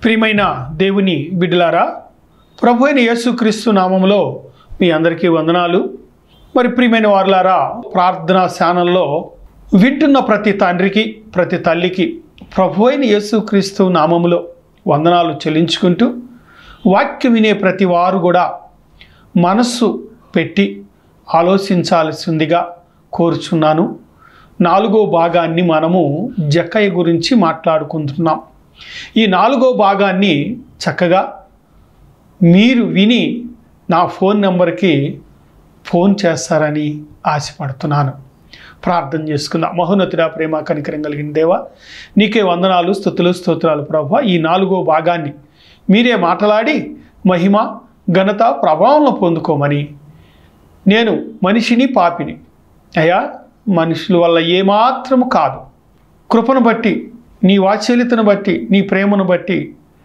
ప్రియమైన దేవుని బిడ్డలారా ప్రభు అయిన యేసుక్రీస్తు నామములో మీ అందరికీ వందనాలు మరి ప్రియమైన వారులారా ప్రార్థనా స్థానంలో వింటున్న ప్రతి తండ్రికి ప్రతి తల్లికి ప్రభు అయిన యేసుక్రీస్తు నామములో వందనాలు చెల్లించుకుంటూ వాక్యం వినే ప్రతి వారు కూడా మనస్సు పెట్టి ఆలోచించాల్సిందిగా కోరుచున్నాను నాలుగో భాగాన్ని మనము జక్కయ్య గురించి మాట్లాడుకుంటున్నాం ఈ నాలుగో భాగాన్ని చక్కగా మీరు విని నా ఫోన్ నెంబర్కి ఫోన్ చేస్తారని ఆశపడుతున్నాను ప్రార్థన చేసుకుందాం మహోన్నతుడా ప్రేమ కనికరం కలిగిన దేవా నీకే వందనాలు స్థుతులు స్తోత్రాలు ప్రభా ఈ నాలుగో భాగాన్ని మీరే మాట్లాడి మహిమ ఘనత ప్రభావం పొందుకోమని నేను మనిషిని పాపిని అయ్యా మనుషుల వల్ల ఏమాత్రము కాదు కృపను బట్టి నీ వాత్సల్యతను బట్టి నీ ప్రేమను బట్టి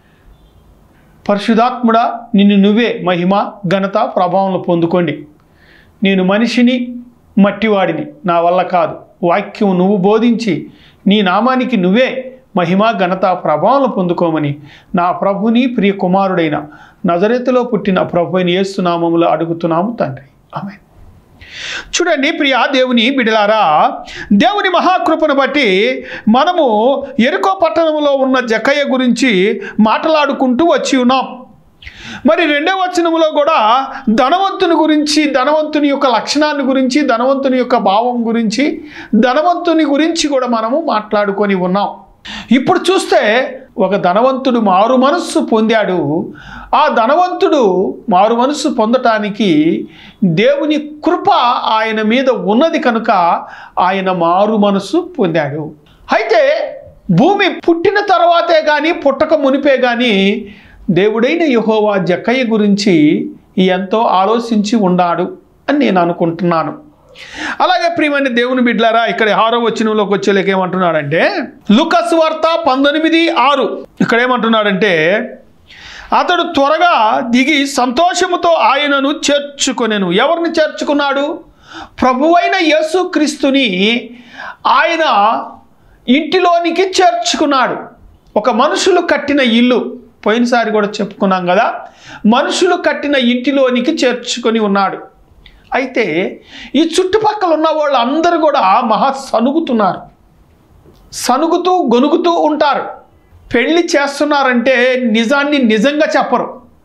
పరిశుధాత్ముడా నిన్ను నువ్వే మహిమ ఘనత ప్రభావం పొందుకోండి నేను మనిషిని మట్టివాడిని నా వల్ల కాదు వాక్యం నువ్వు బోధించి నీ నామానికి నువ్వే మహిమ ఘనత ప్రభావం పొందుకోమని నా ప్రభుని ప్రియ కుమారుడైన నజరెత్తులో పుట్టిన ప్రభు అయిన యేసునామములో అడుగుతున్నాము తండ్రి ఆమె చూడండి ప్రియ దేవుని బిడలారా దేవుని మహాకృపను బట్టి మనము ఎరుకో పట్టణంలో ఉన్న జక్కయ్య గురించి మాట్లాడుకుంటూ వచ్చి ఉన్నాం మరి రెండవ వచనములో కూడా ధనవంతుని గురించి ధనవంతుని యొక్క లక్షణాన్ని గురించి ధనవంతుని యొక్క భావం గురించి ధనవంతుని గురించి కూడా మనము మాట్లాడుకొని ఉన్నాం ఇప్పుడు చూస్తే ఒక ధనవంతుడు మారు మనస్సు పొందాడు ఆ ధనవంతుడు మారు మనస్సు పొందటానికి దేవుని కృప ఆయన మీద ఉన్నది కనుక ఆయన మారు మనస్సు పొందాడు అయితే భూమి పుట్టిన తర్వాతే కానీ పుట్టక మునిపే కానీ దేవుడైన యహోవా జక్కయ్య గురించి ఎంతో ఆలోచించి ఉన్నాడు అని నేను అనుకుంటున్నాను అలాగే ప్రియమైన దేవుని బిడ్లారా ఇక్కడ ఆరో వచనంలోకి వచ్చేలేక ఏమంటున్నాడంటే లుకస్ వార్త పంతొమ్మిది ఆరు ఇక్కడ ఏమంటున్నాడంటే అతడు త్వరగా దిగి సంతోషముతో ఆయనను చేర్చుకొనెను ఎవరిని చేర్చుకున్నాడు ప్రభువైన యేసుక్రీస్తుని ఆయన ఇంటిలోనికి చేర్చుకున్నాడు ఒక మనుషులు కట్టిన ఇల్లు పోయినసారి కూడా చెప్పుకున్నాం కదా మనుషులు కట్టిన ఇంటిలోనికి చేర్చుకొని ఉన్నాడు అయితే ఈ చుట్టుపక్కల ఉన్న వాళ్ళు అందరూ కూడా మహా సనుగుతున్నారు సనుగుతూ గొనుగుతూ ఉంటారు పెళ్లి చేస్తున్నారంటే నిజాన్ని నిజంగా చెప్పరు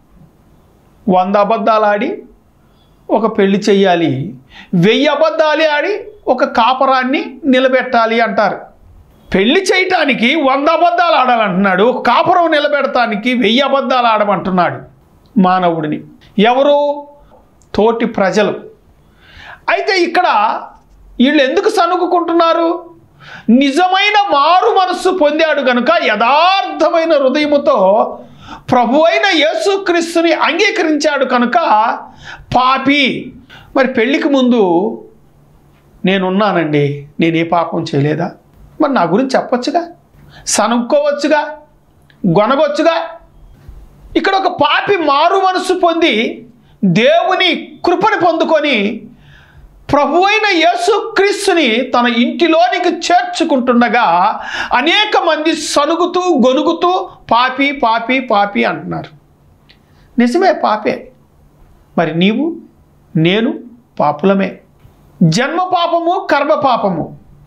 వంద అబద్ధాలు ఆడి ఒక పెళ్లి చెయ్యాలి వెయ్యి అబద్ధాలు ఆడి ఒక కాపరాన్ని నిలబెట్టాలి అంటారు పెళ్లి చేయటానికి వంద అబద్ధాలు ఆడాలంటున్నాడు ఒక కాపురం నిలబెడటానికి వెయ్యి అబద్ధాలు ఆడమంటున్నాడు మానవుడిని ఎవరు తోటి ప్రజలు అయితే ఇక్కడ వీళ్ళు ఎందుకు సనుగుకుంటున్నారు నిజమైన మారు మనస్సు పొందాడు కనుక యథార్థమైన హృదయముతో ప్రభు అయిన యేసుక్రీస్తుని అంగీకరించాడు కనుక పాపి మరి పెళ్ళికి ముందు నేనున్నానండి నేను ఏ పాపం చేయలేదా మరి నా గురించి చెప్పొచ్చుగా సనుక్కోవచ్చుగా గొనగొచ్చుగా ఇక్కడ ఒక పాపి మారు మనసు పొంది దేవుని కృపను పొందుకొని ప్రభు అయిన యేసుక్రీస్తుని తన ఇంటిలోనికి చేర్చుకుంటుండగా అనేక మంది సనుగుతూ గొనుగుతూ పాపి పాపి పాపి అంటున్నారు నిజమే పాపే మరి నీవు నేను పాపులమే జన్మ పాపము కర్మ పాపము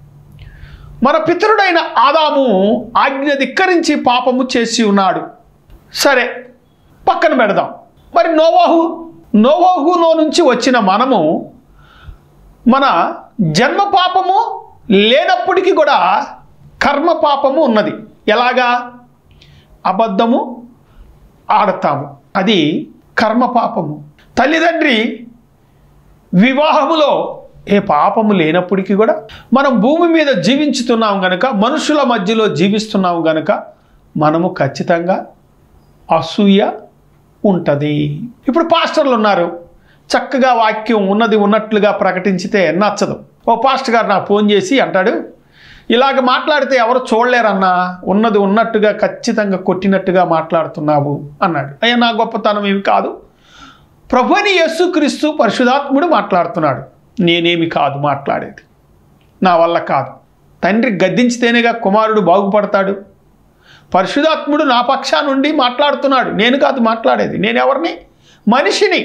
మన పితరుడైన ఆదాము ఆజ్ఞ ధిక్కరించి పాపము చేసి ఉన్నాడు సరే పక్కన పెడదాం మరి నోవాహు నోవాహులో నుంచి వచ్చిన మనము మన జన్మ పాపము లేనప్పటికీ కూడా కర్మ పాపము ఉన్నది ఎలాగా అబద్ధము ఆడతాము అది కర్మ పాపము తల్లిదండ్రి వివాహములో ఏ పాపము లేనప్పటికీ కూడా మనం భూమి మీద జీవించుతున్నాం గనక మనుషుల మధ్యలో జీవిస్తున్నాం గనక మనము ఖచ్చితంగా అసూయ ఉంటుంది ఇప్పుడు పాస్టర్లు ఉన్నారు చక్కగా వాక్యం ఉన్నది ఉన్నట్లుగా ప్రకటించితే నచ్చదు ఓ పాస్టర్ గారు నాకు ఫోన్ చేసి అంటాడు ఇలాగ మాట్లాడితే ఎవరు చూడలేరన్నా ఉన్నది ఉన్నట్టుగా ఖచ్చితంగా కొట్టినట్టుగా మాట్లాడుతున్నావు అన్నాడు అయ్యా నా గొప్పతనం ఏమి కాదు ప్రభుని యేసుక్రీస్తు పరిశుధాత్ముడు మాట్లాడుతున్నాడు నేనేమి కాదు మాట్లాడేది నా వల్ల కాదు తండ్రి గద్దించితేనేగా కుమారుడు బాగుపడతాడు పరిశుధాత్ముడు నా పక్షా నుండి మాట్లాడుతున్నాడు నేను కాదు మాట్లాడేది నేను ఎవరిని మనిషిని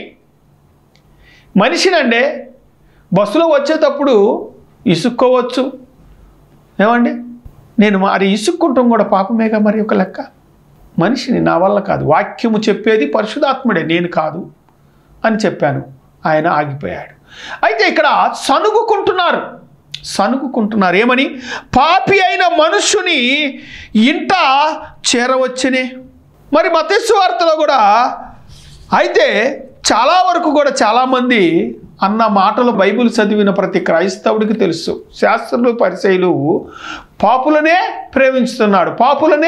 మనిషినండే బస్సులో వచ్చేటప్పుడు ఇసుక్కోవచ్చు ఏమండి నేను మరి ఇసుక్కుంటాం కూడా పాపమేగా మరి ఒక లెక్క మనిషిని నా వల్ల కాదు వాక్యము చెప్పేది పరిశుధాత్ముడే నేను కాదు అని చెప్పాను ఆయన ఆగిపోయాడు అయితే ఇక్కడ సనుగుకుంటున్నారు సనుగుకుంటున్నారు ఏమని పాపి అయిన మనుష్యుని ఇంట చేరవచ్చునే మరి మతస్సు వార్తలో కూడా అయితే చాలా వరకు కూడా చాలామంది అన్న మాటలు బైబిల్ చదివిన ప్రతి క్రైస్తవుడికి తెలుసు శాస్త్రులు పరిచయులు పాపులనే ప్రేమించుతున్నాడు పాపులనే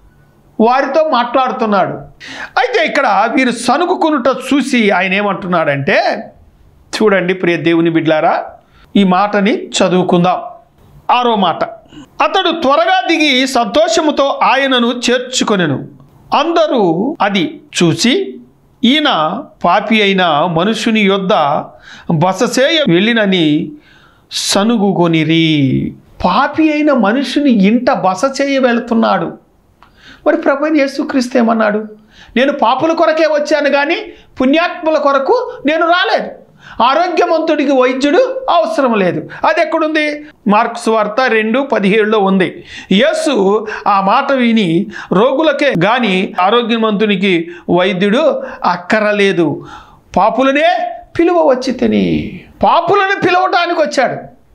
వారితో మాట్లాడుతున్నాడు అయితే ఇక్కడ వీరు సనుగుకునుట చూసి ఆయన ఏమంటున్నాడంటే చూడండి ప్రియ దేవుని బిడ్లారా ఈ మాటని చదువుకుందాం ఆరో మాట అతడు త్వరగా దిగి సంతోషముతో ఆయనను చేర్చుకొనెను అందరూ అది చూసి ఈయన పాపి అయిన మనుషుని యొద్ద బససేయ వెళ్ళినని సనుగుకొనిరి పాపి అయిన మనుషుని ఇంట బస చేయ వెళుతున్నాడు మరి ప్రభు యేసుక్రీస్తు ఏమన్నాడు నేను పాపుల కొరకే వచ్చాను కానీ పుణ్యాత్ముల కొరకు నేను రాలేదు ఆరోగ్యవంతుడికి వైద్యుడు అవసరం లేదు అది ఎక్కడుంది మార్క్స్ వార్త రెండు పదిహేడులో ఉంది యేసు ఆ మాట విని రోగులకే గాని ఆరోగ్యవంతునికి వైద్యుడు అక్కరలేదు పాపులనే పిలువ వచ్చి తిని పాపులను పిలవటానికి వచ్చాడు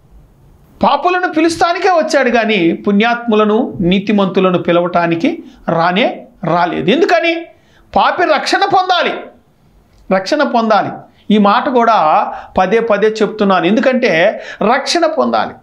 పాపులను పిలుస్తానికే వచ్చాడు కానీ పుణ్యాత్ములను నీతిమంతులను పిలవటానికి రానే రాలేదు ఎందుకని పాపి రక్షణ పొందాలి రక్షణ పొందాలి ఈ మాట కూడా పదే పదే చెప్తున్నాను ఎందుకంటే రక్షణ పొందాలి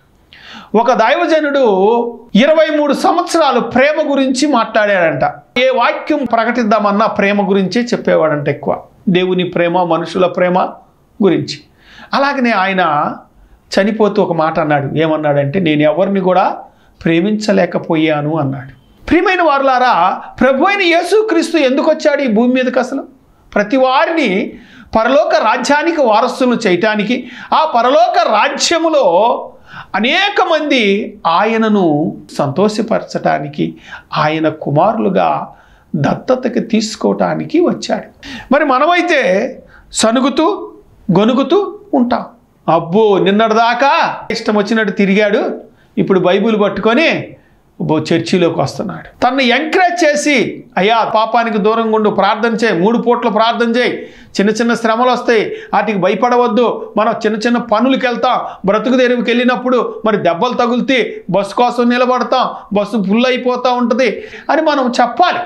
ఒక దైవజనుడు ఇరవై మూడు సంవత్సరాలు ప్రేమ గురించి మాట్లాడాడంట ఏ వాక్యం ప్రకటిద్దామన్నా ప్రేమ గురించే చెప్పేవాడంట ఎక్కువ దేవుని ప్రేమ మనుషుల ప్రేమ గురించి అలాగనే ఆయన చనిపోతూ ఒక మాట అన్నాడు ఏమన్నాడంటే నేను ఎవరిని కూడా ప్రేమించలేకపోయాను అన్నాడు ప్రియమైన వారులారా ప్రభు అయిన యేసుక్రీస్తు ఎందుకు వచ్చాడు ఈ భూమి మీదకి అసలు ప్రతి వారిని పరలోక రాజ్యానికి వారసులు చేయటానికి ఆ పరలోక రాజ్యములో అనేక మంది ఆయనను సంతోషపరచటానికి ఆయన కుమారులుగా దత్తతకి తీసుకోవటానికి వచ్చాడు మరి మనమైతే సనుగుతూ గొనుగుతూ ఉంటాం అబ్బో నిన్నటిదాకా ఇష్టం వచ్చినట్టు తిరిగాడు ఇప్పుడు బైబిల్ పట్టుకొని బో చర్చిలోకి వస్తున్నాడు తనను ఎంకరేజ్ చేసి అయ్యా పాపానికి దూరంగా ఉండు ప్రార్థన చేయి మూడు పూట్ల ప్రార్థన చేయి చిన్న చిన్న శ్రమలు వస్తాయి వాటికి భయపడవద్దు మనం చిన్న చిన్న పనులకు వెళ్తాం బ్రతుకు తెరువుకి వెళ్ళినప్పుడు మరి దెబ్బలు తగులుతాయి బస్సు కోసం నిలబడతాం బస్సు ఫుల్ అయిపోతూ ఉంటుంది అని మనం చెప్పాలి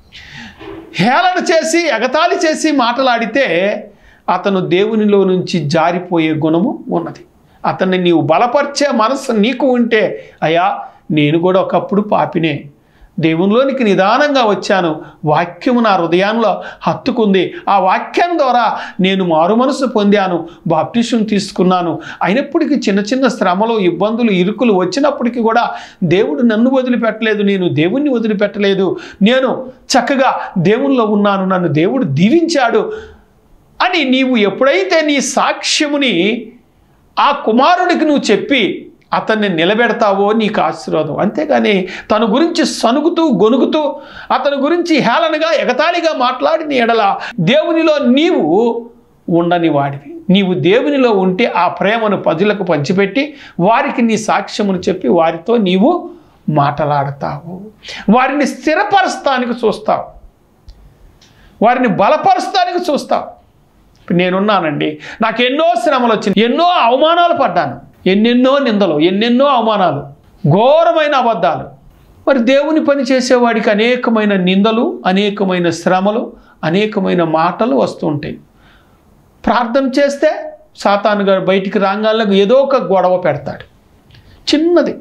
హేళన చేసి ఎగతాళి చేసి మాటలాడితే అతను దేవునిలో నుంచి జారిపోయే గుణము ఉన్నది అతన్ని నీవు బలపరిచే మనసు నీకు ఉంటే అయ్యా నేను కూడా ఒకప్పుడు పాపినే దేవునిలోనికి నిదానంగా వచ్చాను వాక్యము నా హృదయంలో హత్తుకుంది ఆ వాక్యం ద్వారా నేను మారు మనసు పొందాను బాప్టిషన్ తీసుకున్నాను అయినప్పటికీ చిన్న చిన్న శ్రమలు ఇబ్బందులు ఇరుకులు వచ్చినప్పటికీ కూడా దేవుడు నన్ను వదిలిపెట్టలేదు నేను దేవుణ్ణి వదిలిపెట్టలేదు నేను చక్కగా దేవునిలో ఉన్నాను నన్ను దేవుడు దీవించాడు అని నీవు ఎప్పుడైతే నీ సాక్ష్యముని ఆ కుమారుడికి నువ్వు చెప్పి అతన్ని నిలబెడతావో నీకు ఆశీర్వాదం అంతేగాని తన గురించి సనుగుతూ గొనుగుతూ అతని గురించి హేళనగా ఎగతాళిగా మాట్లాడిన ఎడల దేవునిలో నీవు ఉండని వాడివి నీవు దేవునిలో ఉంటే ఆ ప్రేమను ప్రజలకు పంచిపెట్టి వారికి నీ సాక్ష్యమును చెప్పి వారితో నీవు మాట్లాడతావు వారిని స్థిరపరచడానికి చూస్తావు వారిని బలపరచడానికి చూస్తావు ఇప్పుడు నేనున్నానండి నాకు ఎన్నో శ్రమలు వచ్చినాయి ఎన్నో అవమానాలు పడ్డాను ఎన్నెన్నో నిందలు ఎన్నెన్నో అవమానాలు ఘోరమైన అబద్ధాలు మరి దేవుని పని చేసేవాడికి అనేకమైన నిందలు అనేకమైన శ్రమలు అనేకమైన మాటలు వస్తుంటాయి ప్రార్థన చేస్తే సాతాను గారు బయటికి రాగాలకు ఏదో ఒక గొడవ పెడతాడు చిన్నది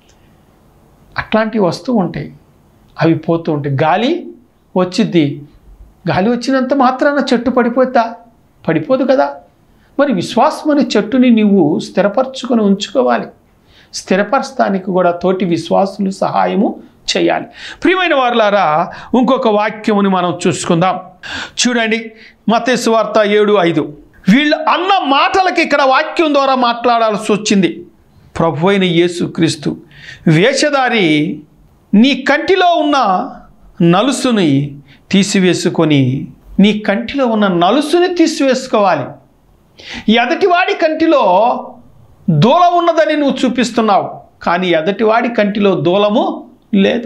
అట్లాంటివి వస్తూ ఉంటాయి అవి పోతూ ఉంటాయి గాలి వచ్చిద్ది గాలి వచ్చినంత మాత్రాన చెట్టు పడిపోతా పడిపోదు కదా మరి విశ్వాసం అనే చెట్టుని నీవు స్థిరపరచుకొని ఉంచుకోవాలి స్థిరపరచడానికి కూడా తోటి విశ్వాసులు సహాయము చేయాలి ప్రియమైన వారులారా ఇంకొక వాక్యముని మనం చూసుకుందాం చూడండి మతేసు వార్త ఏడు ఐదు వీళ్ళు అన్న మాటలకి ఇక్కడ వాక్యం ద్వారా మాట్లాడాల్సి వచ్చింది ప్రభు అయిన యేసు క్రీస్తు వేషధారి నీ కంటిలో ఉన్న నలుసుని తీసివేసుకొని నీ కంటిలో ఉన్న నలుసుని తీసివేసుకోవాలి ఎదటివాడి కంటిలో దూలం ఉన్నదని నువ్వు చూపిస్తున్నావు కానీ ఎదటివాడి కంటిలో దూలము లేదు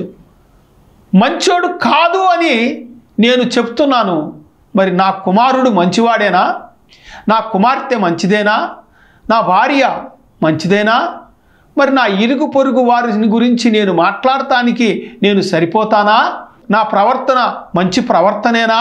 మంచోడు కాదు అని నేను చెప్తున్నాను మరి నా కుమారుడు మంచివాడేనా నా కుమార్తె మంచిదేనా నా భార్య మంచిదేనా మరి నా ఇరుగు పొరుగు వారిని గురించి నేను మాట్లాడటానికి నేను సరిపోతానా నా ప్రవర్తన మంచి ప్రవర్తనేనా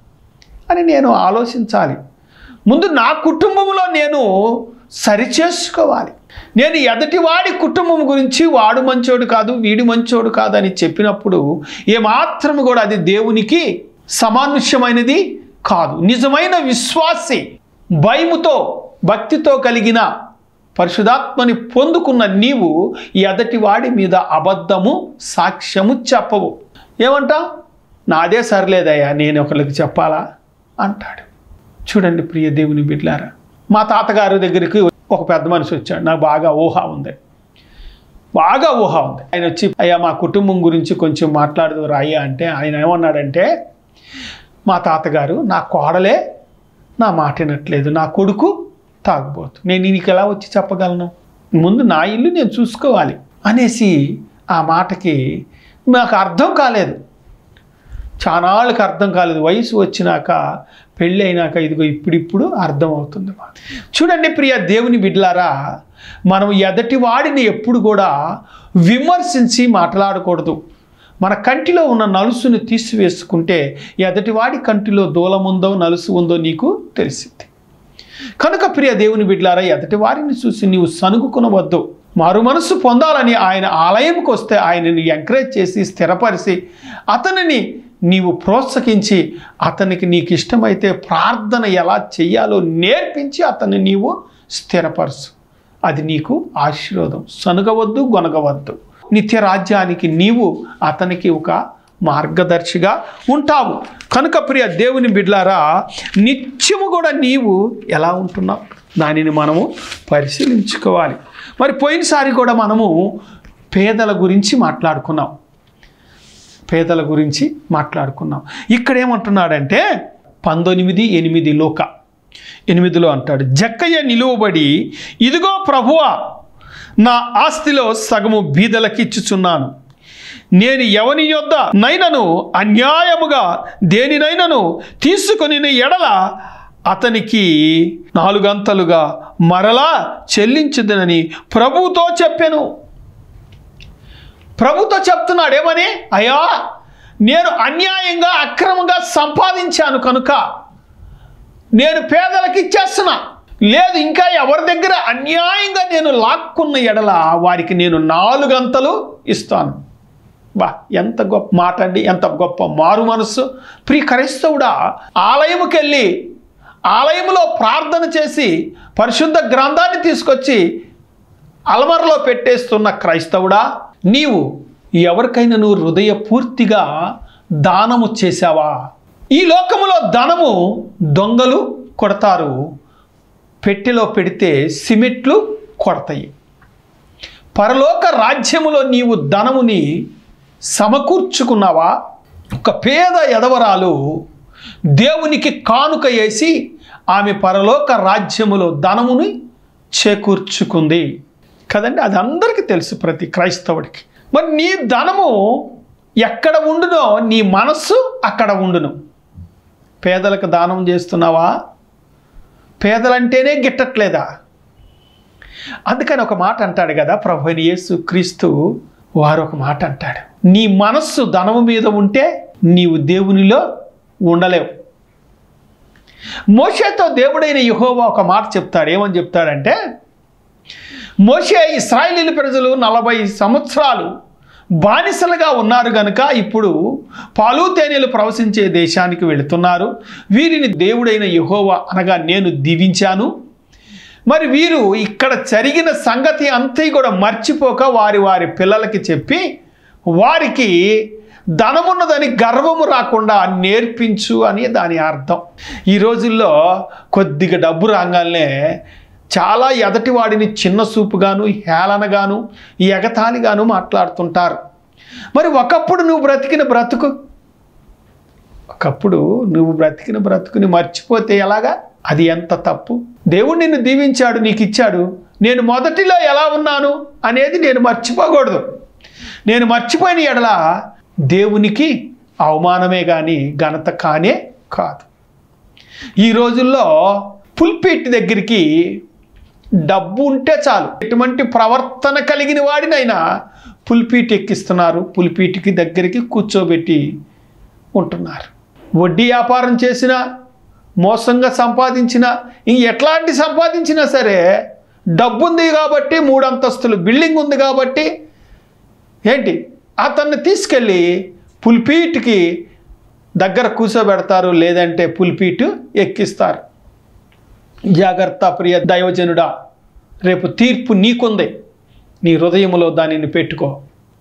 అని నేను ఆలోచించాలి ముందు నా కుటుంబంలో నేను సరిచేసుకోవాలి నేను ఎదటివాడి కుటుంబం గురించి వాడు మంచోడు కాదు వీడు మంచోడు కాదు అని చెప్పినప్పుడు ఏమాత్రం కూడా అది దేవునికి సమానుష్యమైనది కాదు నిజమైన విశ్వాసి భయముతో భక్తితో కలిగిన పరిశుధాత్మని పొందుకున్న నీవు ఎదటివాడి మీద అబద్ధము సాక్ష్యము చెప్పవు ఏమంటా నాదే సరిలేదయ్యా నేను ఒకరికి చెప్పాలా అంటాడు చూడండి ప్రియ దేవుని బిడ్లారా మా తాతగారి దగ్గరికి ఒక పెద్ద మనిషి వచ్చాడు నాకు బాగా ఊహ ఉంది బాగా ఊహ ఉంది ఆయన వచ్చి అయ్యా మా కుటుంబం గురించి కొంచెం మాట్లాడదు రాయ్యా అంటే ఆయన ఏమన్నాడంటే మా తాతగారు నా కోడలే నా మాట వినట్లేదు నా కొడుకు తాగుబోతు నేను నీకు ఎలా వచ్చి చెప్పగలను ముందు నా ఇల్లు నేను చూసుకోవాలి అనేసి ఆ మాటకి నాకు అర్థం కాలేదు చానాళ్ళకి అర్థం కాలేదు వయసు వచ్చినాక పెళ్ళి అయినాక ఇదిగో ఇప్పుడిప్పుడు అర్థం అవుతుంది మాకు. చూడండి ప్రియ దేవుని బిడ్లారా మనం ఎదటి వాడిని ఎప్పుడు కూడా విమర్శించి మాట్లాడకూడదు మన కంటిలో ఉన్న నలుసుని తీసివేసుకుంటే ఎదటివాడి కంటిలో దూలం ఉందో నలుసు ఉందో నీకు తెలిసింది కనుక ప్రియ దేవుని బిడ్లారా ఎదటి వారిని చూసి నీవు సనుగుకునవద్దు మారు మనసు పొందాలని ఆయన ఆలయంకి వస్తే ఆయనని ఎంకరేజ్ చేసి స్థిరపరిచి అతనిని నీవు ప్రోత్సహించి అతనికి నీకు ఇష్టమైతే ప్రార్థన ఎలా చెయ్యాలో నేర్పించి అతన్ని నీవు స్థిరపరచు అది నీకు ఆశీర్వాదం సనుగవద్దు గొనగవద్దు నిత్య రాజ్యానికి నీవు అతనికి ఒక మార్గదర్శిగా ఉంటావు కనుక ప్రియ దేవుని బిడ్లారా నిత్యము కూడా నీవు ఎలా ఉంటున్నావు దానిని మనము పరిశీలించుకోవాలి మరి పోయినసారి కూడా మనము పేదల గురించి మాట్లాడుకున్నాం పేదల గురించి మాట్లాడుకున్నాం ఇక్కడ ఏమంటున్నాడంటే పంతొమ్మిది ఎనిమిది లోక ఎనిమిదిలో అంటాడు జక్కయ్య నిలువబడి ఇదిగో ప్రభువా నా ఆస్తిలో సగము బీదలకిచ్చుచున్నాను నేను ఎవని యొద్ద నైనను అన్యాయముగా దేనినైనను తీసుకొని ఎడల అతనికి నాలుగంతలుగా మరలా చెల్లించదనని ప్రభుతో చెప్పాను ప్రభుతో చెప్తున్నాడు ఏమని అయ్యా నేను అన్యాయంగా అక్రమంగా సంపాదించాను కనుక నేను పేదలకు ఇచ్చేస్తున్నా లేదు ఇంకా ఎవరి దగ్గర అన్యాయంగా నేను లాక్కున్న ఎడల వారికి నేను నాలుగంతలు ఇస్తాను బా ఎంత గొప్ప మాట అండి ఎంత గొప్ప మారు మనస్సు ప్రియ క్రైస్తవుడా ఆలయముకి వెళ్ళి ఆలయములో ప్రార్థన చేసి పరిశుద్ధ గ్రంథాన్ని తీసుకొచ్చి అలమరలో పెట్టేస్తున్న క్రైస్తవుడా నీవు ఎవరికైనా నువ్వు హృదయ పూర్తిగా దానము చేశావా ఈ లోకములో ధనము దొంగలు కొడతారు పెట్టెలో పెడితే సిమెట్లు కొడతాయి పరలోక రాజ్యములో నీవు ధనముని సమకూర్చుకున్నావా ఒక పేద ఎదవరాలు దేవునికి కానుక వేసి ఆమె పరలోక రాజ్యములో ధనముని చేకూర్చుకుంది కదండి అది అందరికీ తెలుసు ప్రతి క్రైస్తవుడికి మరి నీ ధనము ఎక్కడ ఉండునో నీ మనస్సు అక్కడ ఉండును పేదలకు దానం చేస్తున్నావా పేదలంటేనే గిట్టట్లేదా అందుకని ఒక మాట అంటాడు కదా ప్రభు అయిన యేసు క్రీస్తు వారు ఒక మాట అంటాడు నీ మనస్సు ధనము మీద ఉంటే నీవు దేవునిలో ఉండలేవు మోషేతో దేవుడైన యెహోవా ఒక మాట చెప్తాడు ఏమని చెప్తాడంటే మోషే ఇస్రాయేలీల ప్రజలు నలభై సంవత్సరాలు బానిసలుగా ఉన్నారు గనుక ఇప్పుడు పాలు తేనెలు ప్రవశించే దేశానికి వెళుతున్నారు వీరిని దేవుడైన యెహోవా అనగా నేను దీవించాను మరి వీరు ఇక్కడ జరిగిన సంగతి అంతా కూడా మర్చిపోక వారి వారి పిల్లలకి చెప్పి వారికి ధనమున్నదని గర్వము రాకుండా నేర్పించు అని దాని అర్థం ఈ రోజుల్లో కొద్దిగా డబ్బు రాగానే చాలా ఎదటి వాడిని చిన్న చూపుగాను హేళనగాను ఎగతాళిగాను మాట్లాడుతుంటారు మరి ఒకప్పుడు నువ్వు బ్రతికిన బ్రతుకు ఒకప్పుడు నువ్వు బ్రతికిన బ్రతుకుని మర్చిపోతే ఎలాగా అది ఎంత తప్పు దేవుడు నిన్ను దీవించాడు నీకు ఇచ్చాడు నేను మొదటిలో ఎలా ఉన్నాను అనేది నేను మర్చిపోకూడదు నేను మర్చిపోయిన ఎడల దేవునికి అవమానమే కానీ ఘనత కానే కాదు ఈ రోజుల్లో పుల్పీట్ దగ్గరికి డబ్బు ఉంటే చాలు ఎటువంటి ప్రవర్తన కలిగిన వాడినైనా పుల్పీట్ ఎక్కిస్తున్నారు పుల్పీట్కి దగ్గరికి కూర్చోబెట్టి ఉంటున్నారు వడ్డీ వ్యాపారం చేసినా మోసంగా సంపాదించిన ఇంక ఎట్లాంటి సంపాదించినా సరే డబ్బు ఉంది కాబట్టి మూడు అంతస్తులు బిల్డింగ్ ఉంది కాబట్టి ఏంటి అతన్ని తీసుకెళ్ళి పుల్పీట్కి దగ్గర కూర్చోబెడతారు లేదంటే పుల్పీటు ఎక్కిస్తారు జాగ్రత్త ప్రియ దైవజనుడా రేపు తీర్పు నీకుంది నీ హృదయంలో దానిని పెట్టుకో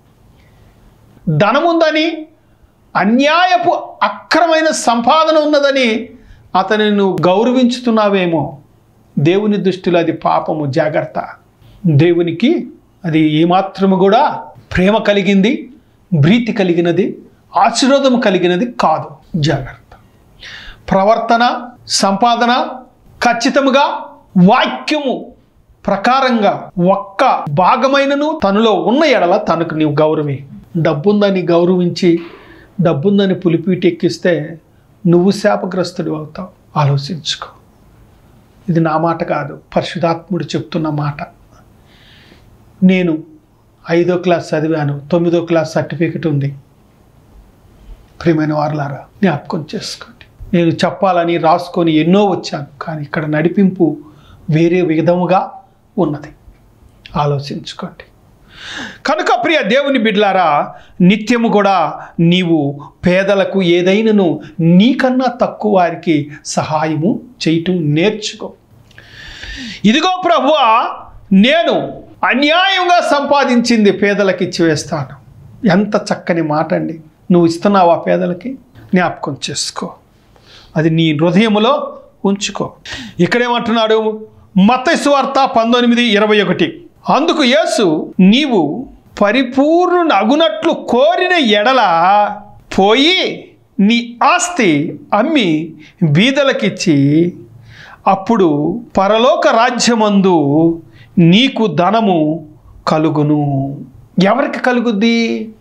ధనముందని అన్యాయపు అక్రమైన సంపాదన ఉన్నదని అతని నువ్వు గౌరవించుతున్నావేమో దేవుని దృష్టిలో అది పాపము జాగ్రత్త దేవునికి అది ఏమాత్రము కూడా ప్రేమ కలిగింది ప్రీతి కలిగినది ఆశీర్వాదం కలిగినది కాదు జాగ్రత్త ప్రవర్తన సంపాదన ఖచ్చితముగా వాక్యము ప్రకారంగా ఒక్క భాగమైనను తనలో ఉన్న ఎడల తనకు నీవు గౌరవే డబ్బుందని గౌరవించి డబ్బుందని పులిపీటి ఎక్కిస్తే నువ్వు శాపగ్రస్తుడు అవుతావు ఆలోచించుకో ఇది నా మాట కాదు పరిశుధాత్ముడు చెప్తున్న మాట నేను ఐదో క్లాస్ చదివాను తొమ్మిదో క్లాస్ సర్టిఫికెట్ ఉంది ప్రియమైన వారులారా జ్ఞాపకం చేసుకోండి నేను చెప్పాలని రాసుకొని ఎన్నో వచ్చాను కానీ ఇక్కడ నడిపింపు వేరే విధముగా ఉన్నది ఆలోచించుకోండి కనుక ప్రియ దేవుని బిడ్లారా నిత్యము కూడా నీవు పేదలకు ఏదైనాను నీకన్నా తక్కువ వారికి సహాయము చేయటం నేర్చుకో ఇదిగో ప్రభువా నేను అన్యాయంగా సంపాదించింది పేదలకు ఇచ్చివేస్తాను ఎంత చక్కని మాట అండి నువ్వు ఇస్తున్నావా పేదలకి జ్ఞాపకం చేసుకో అది నీ హృదయములో ఉంచుకో ఇక్కడేమంటున్నాడు మత్తయి వార్త పంతొమ్మిది ఇరవై ఒకటి అందుకు యేసు నీవు పరిపూర్ణ అగునట్లు కోరిన ఎడల పోయి నీ ఆస్తి అమ్మి బీదలకిచ్చి అప్పుడు పరలోక రాజ్యమందు నీకు ధనము కలుగును ఎవరికి కలుగుద్ది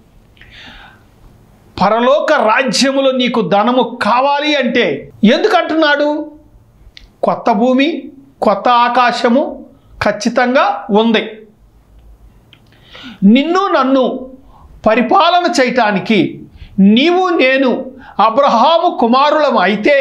పరలోక రాజ్యములో నీకు ధనము కావాలి అంటే ఎందుకు అంటున్నాడు కొత్త భూమి కొత్త ఆకాశము ఖచ్చితంగా ఉంది నిన్ను నన్ను పరిపాలన చేయటానికి నీవు నేను అబ్రహాము కుమారులం అయితే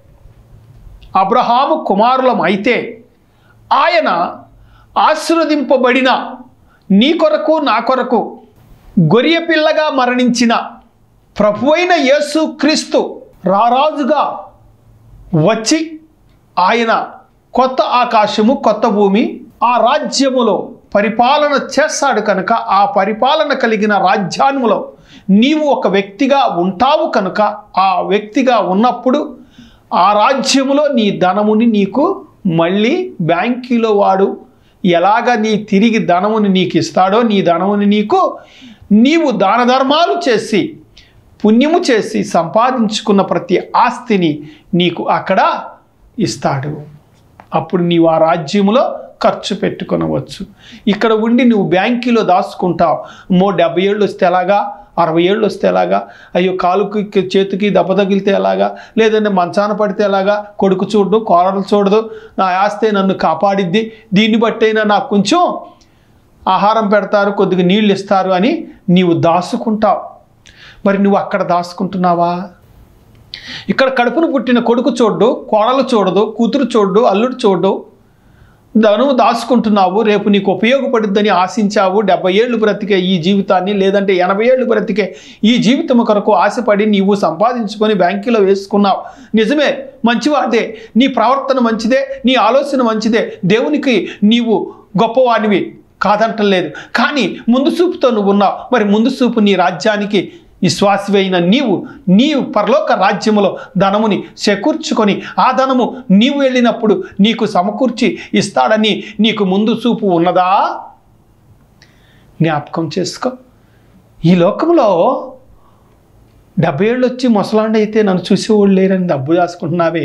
అబ్రహాము కుమారులం అయితే ఆయన ఆశీర్వదింపబడిన నీ కొరకు నా కొరకు గొర్రె పిల్లగా మరణించిన ప్రభువైన యేసు క్రీస్తు రారాజుగా వచ్చి ఆయన కొత్త ఆకాశము కొత్త భూమి ఆ రాజ్యములో పరిపాలన చేస్తాడు కనుక ఆ పరిపాలన కలిగిన రాజ్యాన్ములో నీవు ఒక వ్యక్తిగా ఉంటావు కనుక ఆ వ్యక్తిగా ఉన్నప్పుడు ఆ రాజ్యములో నీ ధనముని నీకు మళ్ళీ బ్యాంకీలో వాడు ఎలాగ నీ తిరిగి ధనముని నీకు ఇస్తాడో నీ ధనముని నీకు నీవు దాన ధర్మాలు చేసి పుణ్యము చేసి సంపాదించుకున్న ప్రతి ఆస్తిని నీకు అక్కడ ఇస్తాడు అప్పుడు నీవు ఆ రాజ్యములో ఖర్చు పెట్టుకొనవచ్చు ఇక్కడ ఉండి నువ్వు బ్యాంకీలో దాచుకుంటావు మో డెబ్బై ఏళ్ళు వస్తే ఎలాగా అరవై ఏళ్ళు వస్తే ఎలాగా అయ్యో కాలుకి చేతికి దెబ్బ తగిలితే ఎలాగా లేదంటే మంచాన పడితే ఎలాగా కొడుకు చూడడు కోరలు చూడదు నా ఆస్తే నన్ను కాపాడిద్ది దీన్ని బట్టైనా నాకు కొంచెం ఆహారం పెడతారు కొద్దిగా నీళ్ళు ఇస్తారు అని నీవు దాచుకుంటావు మరి నువ్వు అక్కడ దాచుకుంటున్నావా ఇక్కడ కడుపును పుట్టిన కొడుకు చూడ్డు కోడలు చూడదు కూతురు చూడ్డు అల్లుడు చూడ్డు ధను దాచుకుంటున్నావు రేపు నీకు ఉపయోగపడుద్దని ఆశించావు డెబ్బై ఏళ్ళు బ్రతికే ఈ జీవితాన్ని లేదంటే ఎనభై ఏళ్ళు బ్రతికే ఈ జీవితం కొరకు ఆశపడి నీవు సంపాదించుకొని బ్యాంకులో వేసుకున్నావు నిజమే మంచివాదే నీ ప్రవర్తన మంచిదే నీ ఆలోచన మంచిదే దేవునికి నీవు గొప్పవాడివి కాదంటలేదు కానీ ముందు చూపుతో నువ్వు ఉన్నావు మరి ముందు చూపు నీ రాజ్యానికి విశ్వాసివైన నీవు నీవు పరలోక రాజ్యములో ధనముని చేకూర్చుకొని ఆ ధనము నీవు వెళ్ళినప్పుడు నీకు సమకూర్చి ఇస్తాడని నీకు ముందు చూపు ఉన్నదా జ్ఞాపకం చేసుకో ఈ లోకంలో డెబ్బై ఏళ్ళు వచ్చి ముసలాండ అయితే నన్ను చూసేవాళ్ళు లేరని డబ్బు దాచుకుంటున్నావే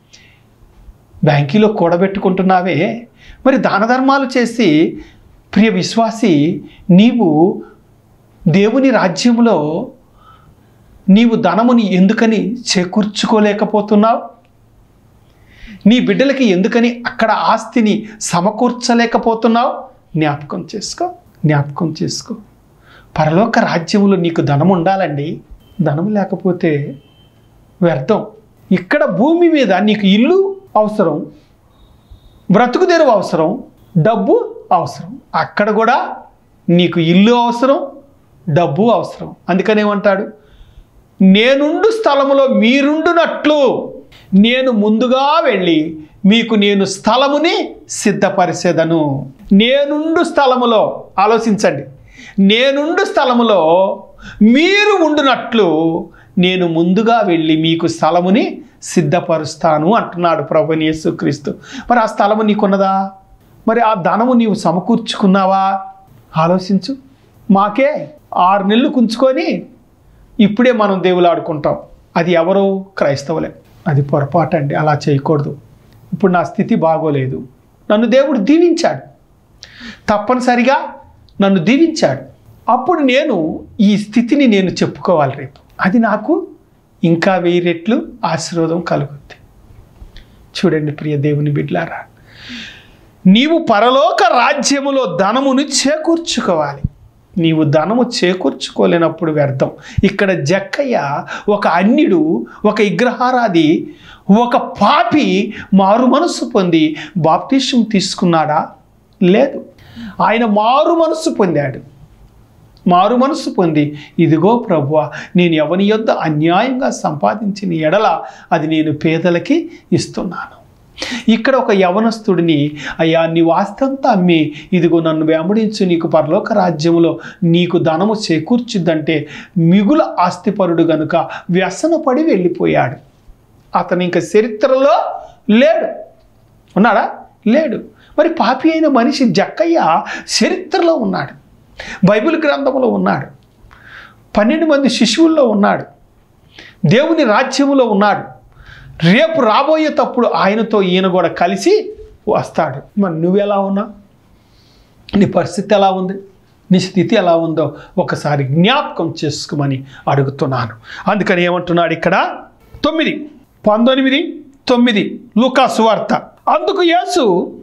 బ్యాంకీలో కూడబెట్టుకుంటున్నావే మరి దాన ధర్మాలు చేసి ప్రియ విశ్వాసి నీవు దేవుని రాజ్యంలో నీవు ధనముని ఎందుకని చేకూర్చుకోలేకపోతున్నావు నీ బిడ్డలకి ఎందుకని అక్కడ ఆస్తిని సమకూర్చలేకపోతున్నావు జ్ఞాపకం చేసుకో జ్ఞాపకం చేసుకో పరలోక రాజ్యంలో నీకు ధనం ఉండాలండి ధనం లేకపోతే వ్యర్థం ఇక్కడ భూమి మీద నీకు ఇల్లు అవసరం బ్రతుకు తెరువు అవసరం డబ్బు అవసరం అక్కడ కూడా నీకు ఇల్లు అవసరం డబ్బు అవసరం అందుకని ఏమంటాడు నేనుండు స్థలములో మీరుండునట్లు నేను ముందుగా వెళ్ళి మీకు నేను స్థలముని సిద్ధపరిచేదను నేనుండు స్థలములో ఆలోచించండి నేనుండు స్థలములో మీరు ఉండునట్లు నేను ముందుగా వెళ్ళి మీకు స్థలముని సిద్ధపరుస్తాను అంటున్నాడు ప్రభుని యేసుక్రీస్తు మరి ఆ స్థలము నీకున్నదా మరి ఆ ధనము నీవు సమకూర్చుకున్నావా ఆలోచించు మాకే ఆరు నెలలు కుంచుకొని ఇప్పుడే మనం దేవులు ఆడుకుంటాం అది ఎవరో క్రైస్తవులే అది పొరపాటు అండి అలా చేయకూడదు ఇప్పుడు నా స్థితి బాగోలేదు నన్ను దేవుడు దీవించాడు తప్పనిసరిగా నన్ను దీవించాడు అప్పుడు నేను ఈ స్థితిని నేను చెప్పుకోవాలి రేపు అది నాకు ఇంకా వెయ్యి రెట్లు ఆశీర్వాదం కలుగుద్ది చూడండి ప్రియ దేవుని బిడ్లారా నీవు పరలోక రాజ్యములో ధనమును చేకూర్చుకోవాలి నీవు ధనము చేకూర్చుకోలేనప్పుడు వ్యర్థం ఇక్కడ జక్కయ్య ఒక అన్యుడు ఒక విగ్రహారాది ఒక పాపి మారు మనస్సు పొంది బాప్టిషం తీసుకున్నాడా లేదు ఆయన మారు మనస్సు పొందాడు మారు మనస్సు పొంది ఇదిగో ప్రభువా నేను ఎవని యొద్ద అన్యాయంగా సంపాదించిన ఎడల అది నేను పేదలకి ఇస్తున్నాను ఇక్కడ ఒక యవనస్తుడిని అయ్యా నీవు ఆస్తంతా అమ్మి ఇదిగో నన్ను వెంబడించు నీకు పరలోక రాజ్యములో నీకు ధనము చేకూర్చుద్దంటే మిగుల ఆస్తిపరుడు గనుక వ్యసనపడి వెళ్ళిపోయాడు అతను ఇంకా చరిత్రలో లేడు ఉన్నాడా లేడు మరి పాపి అయిన మనిషి జక్కయ్య చరిత్రలో ఉన్నాడు బైబిల్ గ్రంథంలో ఉన్నాడు పన్నెండు మంది శిశువుల్లో ఉన్నాడు దేవుని రాజ్యములో ఉన్నాడు రేపు రాబోయేటప్పుడు ఆయనతో ఈయన కూడా కలిసి వస్తాడు మరి నువ్వెలా ఉన్నావు నీ పరిస్థితి ఎలా ఉంది నీ స్థితి ఎలా ఉందో ఒకసారి జ్ఞాపకం చేసుకోమని అడుగుతున్నాను అందుకని ఏమంటున్నాడు ఇక్కడ తొమ్మిది పంతొమ్మిది తొమ్మిది లూకాసు వార్త అందుకు యేసు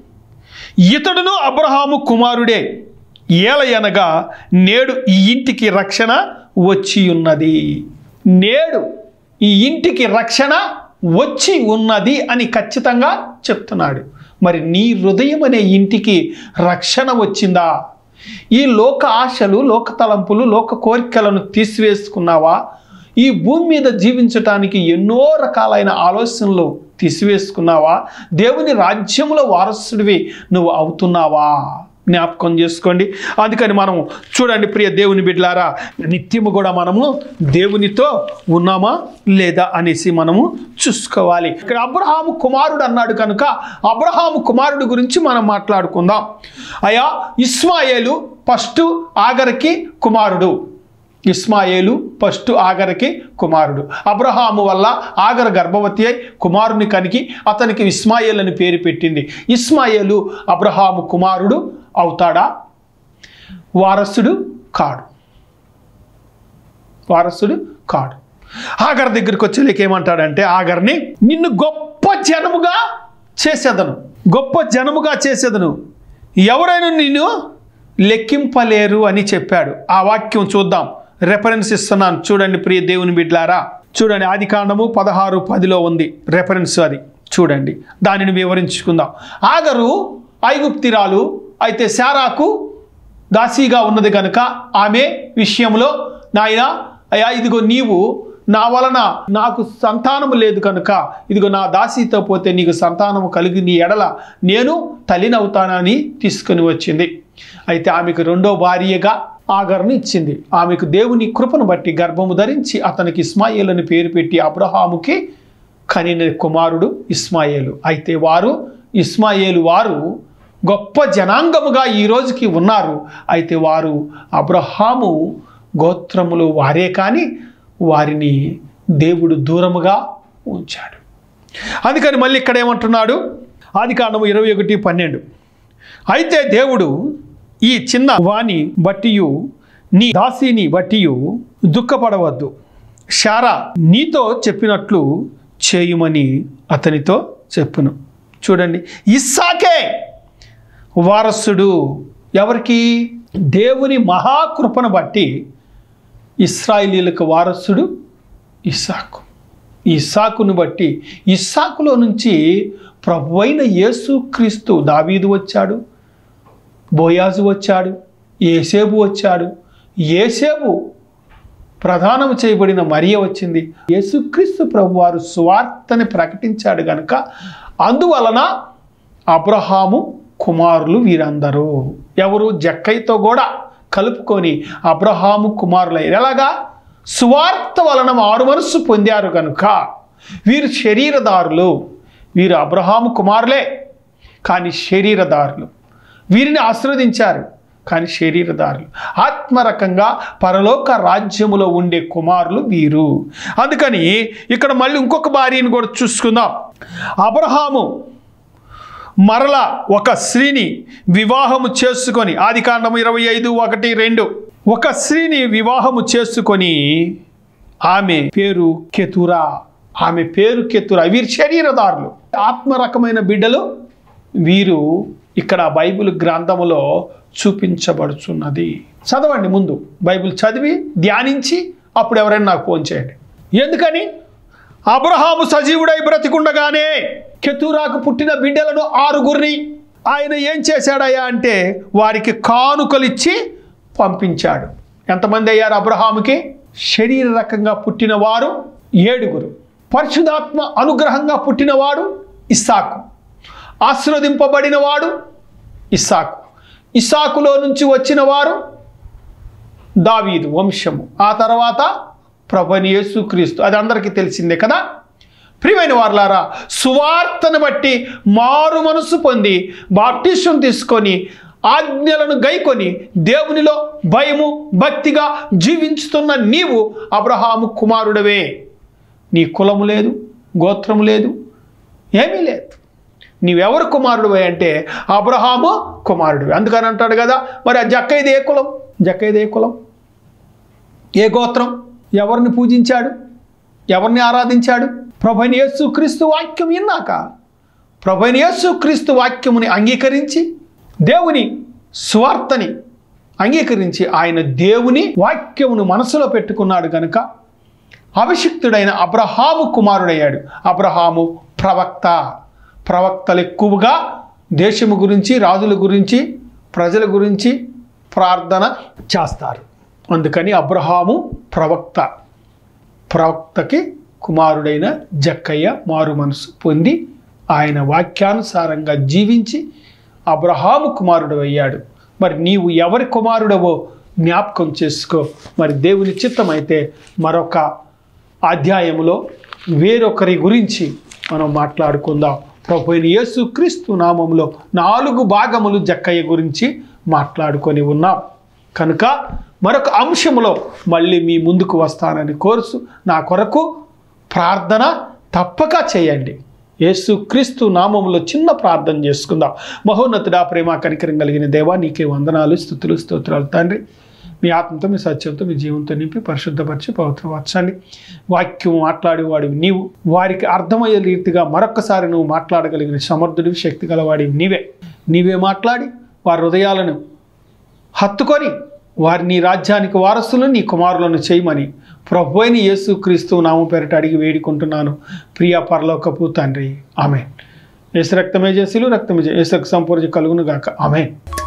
ఇతడును అబ్రహాము కుమారుడే ఏలయనగా నేడు ఈ ఇంటికి రక్షణ వచ్చి ఉన్నది నేడు ఈ ఇంటికి రక్షణ వచ్చి ఉన్నది అని ఖచ్చితంగా చెప్తున్నాడు మరి నీ హృదయం అనే ఇంటికి రక్షణ వచ్చిందా ఈ లోక ఆశలు లోక తలంపులు లోక కోరికలను తీసివేసుకున్నావా ఈ భూమి మీద జీవించటానికి ఎన్నో రకాలైన ఆలోచనలు తీసివేసుకున్నావా దేవుని రాజ్యంలో వారసుడివి నువ్వు అవుతున్నావా జ్ఞాపకం చేసుకోండి అందుకని మనం చూడండి ప్రియ దేవుని బిడ్డలారా నిత్యము కూడా మనము దేవునితో ఉన్నామా లేదా అనేసి మనము చూసుకోవాలి ఇక్కడ అబ్రహాము కుమారుడు అన్నాడు కనుక అబ్రహాము కుమారుడు గురించి మనం మాట్లాడుకుందాం అయా ఇస్మాయేలు ఫస్ట్ ఆగరికి కుమారుడు ఇస్మాయేలు ఫస్ట్ ఆగరికి కుమారుడు అబ్రహాము వల్ల ఆగర గర్భవతి అయి కుమారుని కనికి అతనికి ఇస్మాయేల్ అని పేరు పెట్టింది ఇస్మాయేలు అబ్రహాము కుమారుడు అవుతాడా వారసుడు కాడు వారసుడు కాడు ఆగర్ దగ్గరికి వచ్చేలేక ఏమంటాడంటే ఆగర్ని నిన్ను గొప్ప జనముగా చేసేదను గొప్ప జనముగా చేసేదను ఎవరైనా నిన్ను లెక్కింపలేరు అని చెప్పాడు ఆ వాక్యం చూద్దాం రెఫరెన్స్ ఇస్తున్నాను చూడండి ప్రియ దేవుని బిడ్లారా చూడండి ఆది కాండము పదహారు పదిలో ఉంది రెఫరెన్స్ అది చూడండి దానిని వివరించుకుందాం ఆగరు ఐగుప్తిరాలు అయితే శారాకు దాసీగా ఉన్నది కనుక ఆమె విషయంలో నాయన అయ్యా ఇదిగో నీవు నా వలన నాకు సంతానము లేదు కనుక ఇదిగో నా దాసీతో పోతే నీకు సంతానము కలిగి నీ ఎడల నేను తల్లినవుతానని తీసుకొని వచ్చింది అయితే ఆమెకు రెండో భార్యగా ఆగర్ను ఇచ్చింది ఆమెకు దేవుని కృపను బట్టి గర్భము ధరించి అతనికి ఇస్మాయిల్ అని పేరు పెట్టి అబ్రహాముకి కనిన కుమారుడు ఇస్మాయేలు అయితే వారు ఇస్మాయేలు వారు గొప్ప జనాంగముగా ఈ రోజుకి ఉన్నారు అయితే వారు అబ్రహాము గోత్రములు వారే కానీ వారిని దేవుడు దూరముగా ఉంచాడు అందుకని మళ్ళీ ఇక్కడ ఏమంటున్నాడు ఆది కాండము ఇరవై ఒకటి పన్నెండు అయితే దేవుడు ఈ చిన్న వాణి బట్టియు నీ దాసిని బట్టియు దుఃఖపడవద్దు శారా నీతో చెప్పినట్లు చేయుమని అతనితో చెప్పును చూడండి ఇస్సాకే వారసుడు ఎవరికి దేవుని మహాకృపను బట్టి ఇస్రాయిలీలకు వారసుడు ఇస్సాకు ఇస్సాకును బట్టి ఇస్సాకులో నుంచి ప్రభు అయిన యేసుక్రీస్తు దావీదు వచ్చాడు బోయాజు వచ్చాడు ఏసేబు వచ్చాడు ఏసేబు ప్రధానం చేయబడిన మరియ వచ్చింది యేసుక్రీస్తు ప్రభు వారు సువార్తని ప్రకటించాడు గనుక అందువలన అబ్రహాము కుమారులు వీరందరూ ఎవరు జక్కయ్యతో కూడా కలుపుకొని అబ్రహాము కుమారులయ్యారు ఎలాగా సువార్త వలన మారు మనస్సు పొందారు కనుక వీరు శరీరదారులు వీరు అబ్రహాము కుమారులే కానీ శరీరదారులు వీరిని ఆశీర్వదించారు కానీ శరీరదారులు ఆత్మరకంగా పరలోక రాజ్యములో ఉండే కుమారులు వీరు అందుకని ఇక్కడ మళ్ళీ ఇంకొక భార్యను కూడా చూసుకుందాం అబ్రహాము మరల ఒక స్త్రీని వివాహము చేసుకొని ఆది కాండము ఇరవై ఐదు ఒకటి రెండు ఒక స్త్రీని వివాహము చేసుకొని ఆమె పేరు కెతురా ఆమె పేరు కెతురా వీరి శరీరదారులు ఆత్మ రకమైన బిడ్డలు వీరు ఇక్కడ బైబిల్ గ్రంథములో చూపించబడుచున్నది చదవండి ముందు బైబిల్ చదివి ధ్యానించి అప్పుడు ఎవరైనా నాకు ఫోన్ చేయండి ఎందుకని అబ్రహాము సజీవుడై బ్రతికుండగానే కెతూరాకు పుట్టిన బిడ్డలను ఆరుగురిని ఆయన ఏం చేశాడయ్యా అంటే వారికి కానుకలిచ్చి పంపించాడు ఎంతమంది అయ్యారు అబ్రహాముకి శరీర రకంగా పుట్టిన వారు ఏడుగురు పరిశుధాత్మ అనుగ్రహంగా పుట్టినవాడు ఇస్సాకు ఆశీర్వదింపబడినవాడు ఇస్సాకు ఇస్సాకులో నుంచి వచ్చిన వారు దావీదు వంశము ఆ తర్వాత ప్రభుని యేసుక్రీస్తు అది అందరికీ తెలిసిందే కదా ప్రియమైన వారులారా సువార్తను బట్టి మారు మనసు పొంది బాప్టిషన్ తీసుకొని ఆజ్ఞలను గైకొని దేవునిలో భయము భక్తిగా జీవించుతున్న నీవు అబ్రహాము కుమారుడవే నీ కులము లేదు గోత్రము లేదు ఏమీ లేదు నీవెవరు కుమారుడువే అంటే అబ్రహాము కుమారుడివి అందుకని అంటాడు కదా మరి ఆ జక్కయ్యది ఏ కులం జక్కయ్యది ఏ కులం ఏ గోత్రం ఎవరిని పూజించాడు ఎవరిని ఆరాధించాడు ప్రభుని యేసు క్రీస్తు వాక్యం విన్నాక ప్రభుని యేసు క్రీస్తు వాక్యముని అంగీకరించి దేవుని స్వార్థని అంగీకరించి ఆయన దేవుని వాక్యమును మనసులో పెట్టుకున్నాడు కనుక అభిషిక్తుడైన అబ్రహాము కుమారుడయ్యాడు అబ్రహాము ప్రవక్త ప్రవక్తలు ఎక్కువగా దేశము గురించి రాజుల గురించి ప్రజల గురించి ప్రార్థన చేస్తారు అందుకని అబ్రహాము ప్రవక్త ప్రవక్తకి కుమారుడైన జక్కయ్య మారు మనసు పొంది ఆయన వాక్యానుసారంగా జీవించి అబ్రహాము కుమారుడు అయ్యాడు మరి నీవు ఎవరి కుమారుడవో జ్ఞాపకం చేసుకో మరి దేవుని చిత్తమైతే మరొక అధ్యాయములో వేరొకరి గురించి మనం మాట్లాడుకుందాం ప్రభు అయిన యేసు క్రీస్తు నామంలో నాలుగు భాగములు జక్కయ్య గురించి మాట్లాడుకొని ఉన్నాం కనుక మరొక అంశములో మళ్ళీ మీ ముందుకు వస్తానని కోరుసు నా కొరకు ప్రార్థన తప్పక చేయండి యేసు క్రీస్తు నామములో చిన్న ప్రార్థన చేసుకుందాం మహోన్నతుడా ప్రేమ కనికరం కలిగిన దేవా నీకే వందనాలు స్థుతులు స్తోత్రాలు తండ్రి మీ ఆత్మతో మీ సత్యంతో మీ జీవంతో నింపి పరిశుద్ధపరిచి పవిత్రపరచండి వాక్యం మాట్లాడేవాడివి నీవు వారికి అర్థమయ్యే రీతిగా మరొక్కసారి నువ్వు మాట్లాడగలిగిన సమర్థుడివి శక్తి గలవాడివి నీవే నీవే మాట్లాడి వారి హృదయాలను హత్తుకొని వారి నీ రాజ్యానికి వారసులు నీ కుమారులను చేయమని ప్రభు అయిన యేసు క్రీస్తు నామ పేరిట అడిగి వేడుకుంటున్నాను ప్రియ పరలోకపు తండ్రి ఆమె ఏసు రక్తమే చేసిలు రక్తమే ఏసు సంపూర్ణ కలుగును గాక ఆమె